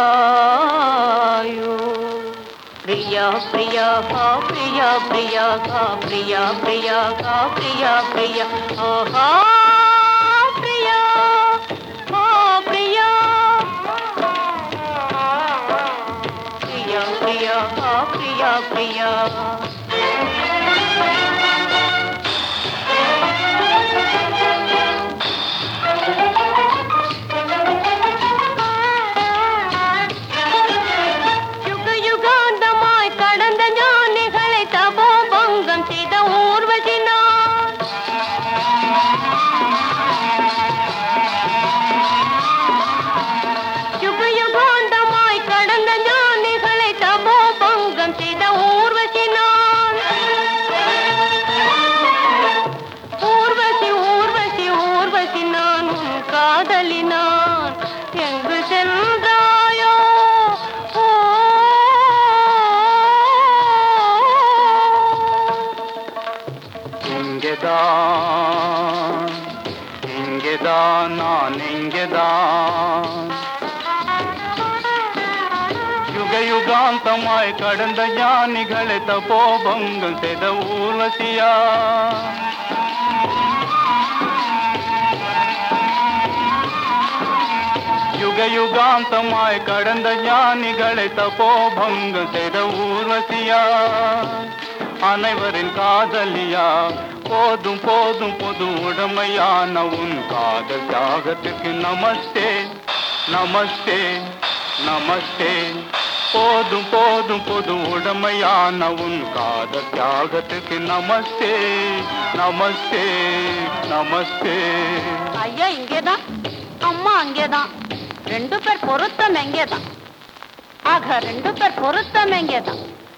சென்றாயோ பிரியா பிரியா கா பிரியா பிரியா கா பிரியா பிரியா கா பிரியா பிரியா ஆஹா பிரியா கா பிரியா பிரியா பிரியா கா பிரியா பிரியா யுக யுகாந்தமாய் கடந்த ஞானிகளை தபோ பங்கம் செய்த ஊர்வசி நான் யுக யுகாந்தமாய் கடந்த ஞானிகளை தபோ பங்கம் செய்த ஊர்வசி நான் ஊர்வசி ஊர்வசி ஊர்வசி நான் உன் காதலி நான் எங்கு சென்றாயோ ஓ இங்கேதான் இங்கேதான் நான் இங்கேதான் யுக யுகாந்தமாய் கடந்த ஞானிகளை தபோபங்கம் செய்த ஊர்வசியா யுக யுகாந்தமாய் கடந்த ஞானிகளை தபோபங்கம் செய்த ஊர்வசியா அனைவரின் காதலியா போதும் போதும் பொது உடமையான உன் காதல் தியாகத்துக்கு நமஸ்தே நமஸ்தே நமஸ்தே போதும் போதும் பொது உடமையான உன் காதல் தியாகத்துக்கு நமஸ்தே நமஸ்தே நமஸ்தே ஐயா இங்கேதான் அம்மா அங்கேதான் ரெண்டு பேர் பொருத்தம் எங்கேதான் ஆக ரெண்டு பேர் பொருத்தம் எங்கேதான்